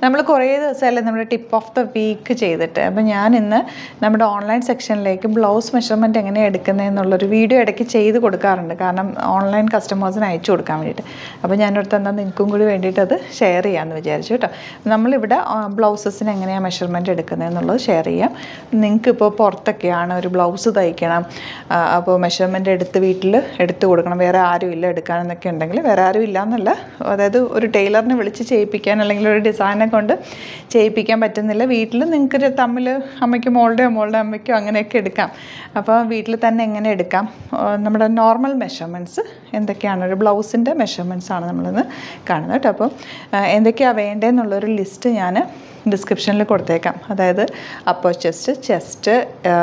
നമ്മൾ കുറേ ദിവസമല്ലേ നമ്മുടെ ടിപ്പ് ഓഫ് ദ വീക്ക് ചെയ്തിട്ട് അപ്പോൾ ഞാൻ ഇന്ന് നമ്മുടെ ഓൺലൈൻ സെക്ഷനിലേക്ക് ബ്ലൗസ് മെഷർമെൻറ്റ് എങ്ങനെയാണ് എടുക്കുന്നതെന്നുള്ളൊരു വീഡിയോ ഇടയ്ക്ക് ചെയ്ത് കൊടുക്കാറുണ്ട് കാരണം ഓൺലൈൻ കസ്റ്റമേഴ്സിന് അയച്ചു കൊടുക്കാൻ വേണ്ടിയിട്ട് അപ്പോൾ ഞാനോടത്ത് എന്നാൽ നിങ്ങൾക്കും കൂടി വേണ്ടിയിട്ട് അത് ഷെയർ ചെയ്യാമെന്ന് വിചാരിച്ചു കേട്ടോ നമ്മളിവിടെ ബ്ലൗസസിന് എങ്ങനെയാണ് മെഷർമെൻറ്റ് എടുക്കുന്നതെന്നുള്ളത് ഷെയർ ചെയ്യാം നിങ്ങൾക്ക് ഇപ്പോൾ പുറത്തൊക്കെയാണ് ഒരു ബ്ലൗസ് തയ്ക്കണം ആ, അപ്പോൾ മെഷർമെൻറ്റ് എടുത്ത് വീട്ടിൽ എടുത്ത് കൊടുക്കണം വേറെ ആരും ഇല്ല എടുക്കാനെന്നൊക്കെ ഉണ്ടെങ്കിൽ വേറെ ആരും ഇല്ല എന്നല്ല അതായത് ഒരു ടൈലറിനെ വിളിച്ച് ചെയ്യിപ്പിക്കാൻ അല്ലെങ്കിൽ ഒരു ഡിസൈനെ കൊണ്ട് ചെയ്യിപ്പിക്കാൻ പറ്റുന്നില്ല വീട്ടിൽ നിങ്ങൾക്ക് തമ്മിൽ അമ്മയ്ക്ക് മോളുടെയോ മോളുടെ അമ്മയ്ക്കോ അങ്ങനെയൊക്കെ എടുക്കാം അപ്പോൾ വീട്ടിൽ തന്നെ എങ്ങനെ എടുക്കാം ആ, നമ്മുടെ നോർമൽ മെഷർമെൻറ്റ്സ് എന്തൊക്കെയാണ് ഒരു ബ്ലൗസിൻ്റെ മെഷർമെൻറ്റ്സ് ആണ് നമ്മളിന്ന് കാണുന്നത് കേട്ടോ അപ്പോൾ ആ, എന്തൊക്കെയാണ് വേണ്ടതെന്നുള്ളൊരു ലിസ്റ്റ് ഞാൻ ഡിസ്ക്രിപ്ഷനിൽ കൊടുത്തേക്കാം അതായത് അപ്പർ ചെസ്റ്റ് ചെസ്റ്റ്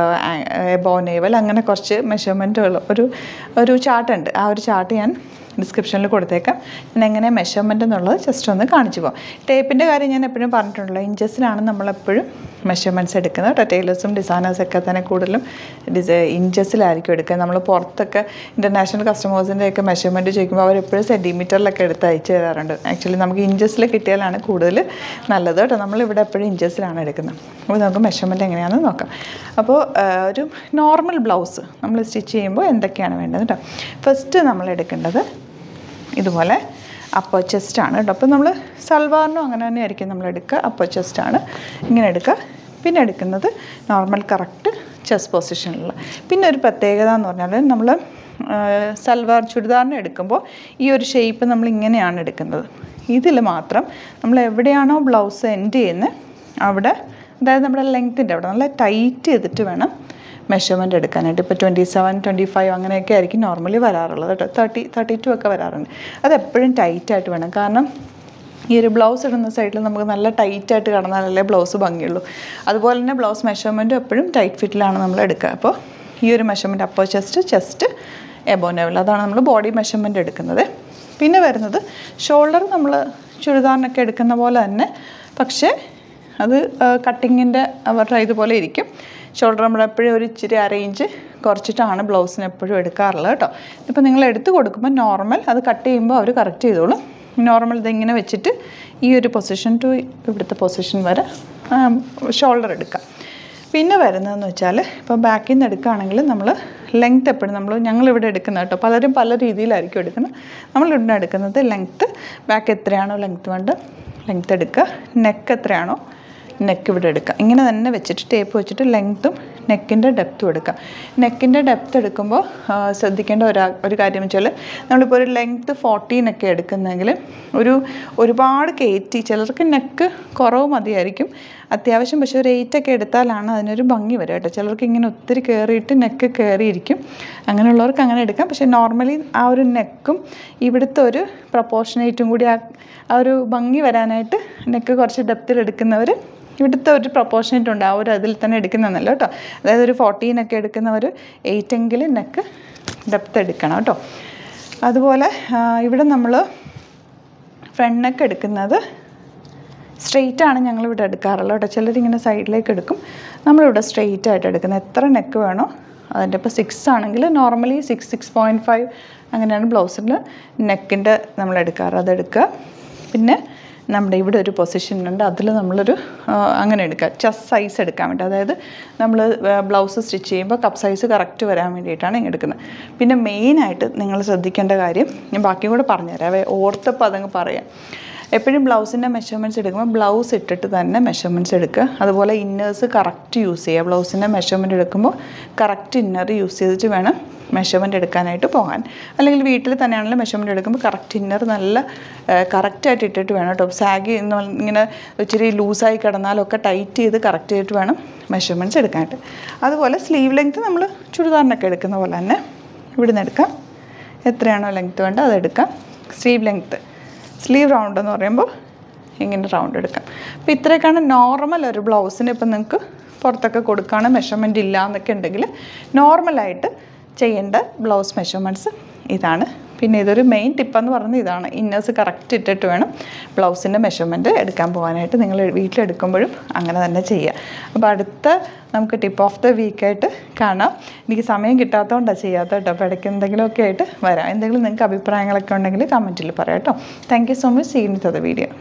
ബോനേവൽ അങ്ങനെ കുറച്ച് മെഷർമെൻറ്റുകൾ ഒരു ഒരു ചാർട്ടുണ്ട് ആ ഒരു ചാർട്ട് ഞാൻ ഡിസ്ക്രിപ്ഷനിൽ കൊടുത്തേക്കാം ഞാൻ എങ്ങനെ മെഷർമെൻ്റ് എന്നുള്ളത് ജസ്റ്റ് ഒന്ന് കാണിച്ചു പോകാം ടേപ്പിൻ്റെ കാര്യം ഞാൻ എപ്പോഴും പറഞ്ഞിട്ടുണ്ടല്ലോ ഇഞ്ചസിലാണ് നമ്മളെപ്പോഴും മെഷർമെൻറ്റ്സ് എടുക്കുന്നത് കേട്ടോ ടൈലേഴ്സും ഡിസൈനേഴ്സൊക്കെ തന്നെ കൂടുതലും ഡിസൈ ഇഞ്ചസിലായിരിക്കും എടുക്കുക നമ്മൾ പുറത്തൊക്കെ ഇൻ്റർനാഷണൽ കസ്റ്റമേഴ്സിൻ്റെ ഒക്കെ മെഷർമെൻറ്റ് ചോദിക്കുമ്പോൾ അവരെപ്പോഴും സെൻറ്റിമീറ്ററിലൊക്കെ എടുത്ത് അയച്ചു തരാറുണ്ട് ആക്ച്വലി നമുക്ക് ഇഞ്ചസിൽ കിട്ടിയാലാണ് കൂടുതൽ നല്ലത് കേട്ടോ നമ്മളിവിടെ എപ്പോഴും ഇഞ്ചസിലാണ് എടുക്കുന്നത് അപ്പോൾ നമുക്ക് മെഷർമെൻറ്റ് എങ്ങനെയാണെന്ന് നോക്കാം അപ്പോൾ ആ, ഒരു നോർമൽ ബ്ലൗസ് നമ്മൾ സ്റ്റിച്ച് ചെയ്യുമ്പോൾ എന്തൊക്കെയാണ് വേണ്ടത് കേട്ടോ ഫസ്റ്റ് നമ്മൾ എടുക്കേണ്ടത് ഇതുപോലെ അപ്പർ ചെസ്റ്റാണ് കേട്ടോ അപ്പോൾ നമ്മൾ സൽവാറിനും അങ്ങനെ തന്നെ ആയിരിക്കും നമ്മൾ എടുക്കുക അപ്പർ ചെസ്റ്റാണ് ഇങ്ങനെ എടുക്കുക പിന്നെ എടുക്കുന്നത് നോർമൽ കറക്റ്റ് ചെസ്റ്റ് പൊസിഷനിലുള്ള പിന്നെ ഒരു പ്രത്യേകത എന്ന് പറഞ്ഞാൽ നമ്മൾ സൽവാർ ചുരിദാറിന് എടുക്കുമ്പോൾ ഈ ഒരു ഷേപ്പ് നമ്മൾ ഇങ്ങനെയാണ് എടുക്കുന്നത് ഇതിൽ മാത്രം നമ്മൾ എവിടെയാണോ ബ്ലൗസ് എൻഡ് ചെയ്യുന്നത് അവിടെ അതായത് നമ്മുടെ ലെങ്ത്തിൻ്റെ അവിടെ നല്ല ടൈറ്റ് ചെയ്തിട്ട് വേണം മെഷർമെൻ്റ് എടുക്കാനായിട്ട് ഇപ്പോൾ ട്വൻറ്റി സെവൻ ട്വൻറ്റി ഫൈവ് അങ്ങനെയൊക്കെ ആയിരിക്കും നോർമലി വരാറുള്ളത് കേട്ടോ തേർട്ടി തേർട്ടി ടു ഒക്കെ വരാറുണ്ട് അത് എപ്പോഴും ടൈറ്റായിട്ട് വേണം കാരണം ഈ ഒരു ബ്ലൗസ് ഇടുന്ന സൈഡിൽ നമുക്ക് നല്ല ടൈറ്റായിട്ട് കിടന്നാലല്ലേ ബ്ലൗസ് ഭംഗിയുള്ളൂ അതുപോലെ തന്നെ ബ്ലൗസ് മെഷർമെൻറ്റും എപ്പോഴും ടൈറ്റ് ഫിറ്റിലാണ് നമ്മൾ എടുക്കുക അപ്പോൾ ഈ ഒരു മെഷർമെൻറ്റ് അപ്പോ ചെസ്റ്റ് ചെസ്റ്റ് എബോ ലെവൽ അതാണ് നമ്മൾ ബോഡി മെഷർമെൻറ്റ് എടുക്കുന്നത് പിന്നെ വരുന്നത് ഷോൾഡർ നമ്മൾ ചുരിദാറിനൊക്കെ എടുക്കുന്ന പോലെ തന്നെ പക്ഷേ അത് കട്ടിങ്ങിൻ്റെ അവരുടെ ഇതുപോലെ ഇരിക്കും ഷോൾഡർ നമ്മൾ എപ്പോഴും ഒരു ഇച്ചിരി അറേഞ്ച് കുറച്ചിട്ടാണ് ബ്ലൗസിന് എപ്പോഴും എടുക്കാറുള്ളത് കേട്ടോ ഇപ്പോൾ നിങ്ങൾ എടുത്ത് കൊടുക്കുമ്പോൾ നോർമൽ അത് കട്ട് ചെയ്യുമ്പോൾ അവർ കറക്റ്റ് ചെയ്തോളും നോർമൽ ഇതിങ്ങനെ വെച്ചിട്ട് ഈ ഒരു പൊസിഷൻ ടു ഇവിടുത്തെ പൊസിഷൻ വരെ ഷോൾഡർ എടുക്കാം പിന്നെ വരുന്നതെന്ന് വെച്ചാൽ ഇപ്പോൾ ബാക്കിൽ നിന്ന് എടുക്കുകയാണെങ്കിൽ നമ്മൾ ലെങ്ത്ത് എപ്പോഴും നമ്മൾ ഞങ്ങളിവിടെ എടുക്കുന്നത് കേട്ടോ പലരും പല രീതിയിലായിരിക്കും എടുക്കുന്നത് നമ്മളിവിടെ എടുക്കുന്നത് ലെങ്ത്ത് ബാക്ക് എത്രയാണോ ലെങ്ത്ത് വേണ്ട ലെങ്ത്ത് എടുക്കുക നെക്ക് എത്രയാണോ നെക്ക് ഇവിടെ എടുക്കുക ഇങ്ങനെ തന്നെ വെച്ചിട്ട് ടേപ്പ് വെച്ചിട്ട് ലെങ്ത്തും നെക്കിൻ്റെ ഡെപ്ത്തും എടുക്കുക നെക്കിൻ്റെ ഡെപ്ത്ത് എടുക്കുമ്പോൾ ആ, ശ്രദ്ധിക്കേണ്ട ഒരു ഒരു കാര്യം വെച്ചാൽ നമ്മളിപ്പോൾ ഒരു ലെങ്ത്ത് ഫോർട്ടീനൊക്കെ എടുക്കുന്നെങ്കിൽ ഒരു ഒരുപാട് കയറ്റി ചിലർക്ക് നെക്ക് കുറവ് മതിയായിരിക്കും അത്യാവശ്യം പക്ഷേ ഒരു എയ്റ്റൊക്കെ എടുത്താലാണ് അതിനൊരു ഭംഗി വരിക കേട്ടോ ചിലർക്ക് ഇങ്ങനെ ഒത്തിരി കയറിയിട്ട് നെക്ക് കയറിയിരിക്കും അങ്ങനെയുള്ളവർക്ക് അങ്ങനെ എടുക്കാം പക്ഷേ നോർമലി ആ ഒരു നെക്കും ഇവിടുത്തെ ഒരു പ്രപ്പോർഷനേറ്റും കൂടി ആ ആ ഒരു ഭംഗി വരാനായിട്ട് നെക്ക് കുറച്ച് ഡെപ്തിൽ എടുക്കുന്നവർ ഇവിടുത്തെ ഒരു പ്രപ്പോർഷനേറ്റ് ഉണ്ട് ആ ഒരു അതിൽ തന്നെ എടുക്കുന്നതല്ല കേട്ടോ അതായത് ഒരു ഫോർട്ടീനൊക്കെ എടുക്കുന്നവർ എയ്റ്റെങ്കിലും നെക്ക് ഡെപ്ത് എടുക്കണം കേട്ടോ അതുപോലെ ആ, ഇവിടെ നമ്മൾ ഫ്രണ്ട് നെക്ക് എടുക്കുന്നത് സ്ട്രെയിറ്റ് ആണ് ഞങ്ങളിവിടെ എടുക്കാറുള്ളത് കേട്ടോ ചിലരിങ്ങനെ സൈഡിലേക്ക് എടുക്കും നമ്മളിവിടെ സ്ട്രെയിറ്റ് ആയിട്ട് എടുക്കുന്നത് എത്ര നെക്ക് വേണോ അതിൻ്റെ ഇപ്പോൾ സിക്സ് ആണെങ്കിൽ normally six six point five അങ്ങനെയാണ് ബ്ലൗസിൽ നെക്കിൻ്റെ നമ്മൾ എടുക്കാറ് അതെടുക്കുക പിന്നെ നമ്മുടെ ഇവിടെ ഒരു പൊസിഷൻ ഉണ്ട് അതിൽ നമ്മളൊരു ആ, അങ്ങനെ എടുക്കുക ചെസ്റ്റ് സൈസ് എടുക്കാൻ വേണ്ടി അതായത് നമ്മൾ ബ്ലൗസ് സ്റ്റിച്ച് ചെയ്യുമ്പോൾ കപ്പ് സൈസ് കറക്റ്റ് വരാൻ വേണ്ടിയിട്ടാണ് ഇങ്ങനെ എടുക്കുന്നത് പിന്നെ മെയിനായിട്ട് നിങ്ങൾ ശ്രദ്ധിക്കേണ്ട കാര്യം ഞാൻ ബാക്കിയും കൂടെ പറഞ്ഞുതരാം അവ ഓർത്തപ്പോൾ അതങ്ങ് പറയാം എപ്പോഴും ബ്ലൗസിൻ്റെ മെഷർമെൻറ്റ്സ് എടുക്കുമ്പോൾ ബ്ലൗസ് ഇട്ടിട്ട് തന്നെ മെഷർമെൻറ്റ്സ് എടുക്കുക അതുപോലെ ഇന്നേഴ്സ് കറക്റ്റ് യൂസ് ചെയ്യുക ബ്ലൗസിൻ്റെ മെഷർമെൻറ്റ് എടുക്കുമ്പോൾ കറക്റ്റ് ഇന്നർ യൂസ് ചെയ്തിട്ട് വേണം മെഷർമെൻറ്റ് എടുക്കാനായിട്ട് പോകാൻ അല്ലെങ്കിൽ വീട്ടിൽ തന്നെയാണെങ്കിലും മെഷർമെൻറ്റ് എടുക്കുമ്പോൾ കറക്റ്റ് ഇന്നർ നല്ല കറക്റ്റായിട്ട് ഇട്ടിട്ട് വേണം കേട്ടോ സാഗി ഇങ്ങനെ ഇച്ചിരി ലൂസായി കിടന്നാലൊക്കെ ടൈറ്റ് ചെയ്ത് കറക്റ്റ് ചെയ്തിട്ട് വേണം മെഷർമെൻറ്റ്സ് എടുക്കാനായിട്ട് അതുപോലെ സ്ലീവ് ലെങ്ത്ത് നമ്മൾ ചുരിദാറിനൊക്കെ എടുക്കുന്ന പോലെ തന്നെ ഇവിടുന്ന് എടുക്കാം എത്രയാണോ ലെങ്ത്ത് വേണ്ടത് അതെടുക്കാം സ്ലീവ് ലെങ്ത്ത് സ്ലീവ് റൗണ്ട് എന്ന് പറയുമ്പോൾ ഇങ്ങനെ റൗണ്ട് എടുക്കാം അപ്പോൾ ഇത്രയൊക്കെയാണ് നോർമൽ ഒരു ബ്ലൗസിന് ഇപ്പം നിങ്ങൾക്ക് പുറത്തൊക്കെ കൊടുക്കുകയാണ് മെഷർമെൻറ്റ് ഇല്ല എന്നൊക്കെ ഉണ്ടെങ്കിൽ നോർമലായിട്ട് ചെയ്യേണ്ട ബ്ലൗസ് മെഷർമെൻറ്റ്സ് ഇതാണ് പിന്നെ ഇതൊരു മെയിൻ ടിപ്പെന്ന് പറയുന്നത് ഇതാണ് ഇന്നേഴ്സ് കറക്റ്റ് ഇട്ടിട്ട് വേണം ബ്ലൗസിൻ്റെ മെഷർമെൻറ്റ് എടുക്കാൻ പോകാനായിട്ട് നിങ്ങൾ വീട്ടിലെടുക്കുമ്പോഴും അങ്ങനെ തന്നെ ചെയ്യുക അപ്പോൾ അടുത്ത നമുക്ക് ടിപ്പ് ഓഫ് ദ വീക്കായിട്ട് കാണാം എനിക്ക് സമയം കിട്ടാത്തതുകൊണ്ടാണ് ചെയ്യാത്ത കേട്ടോ അപ്പോൾ ഇടയ്ക്ക് എന്തെങ്കിലുമൊക്കെ ആയിട്ട് വരാം എന്തെങ്കിലും നിങ്ങൾക്ക് അഭിപ്രായങ്ങളൊക്കെ ഉണ്ടെങ്കിൽ കമൻറ്റിൽ പറയാം കേട്ടോ thank you so much seen with the video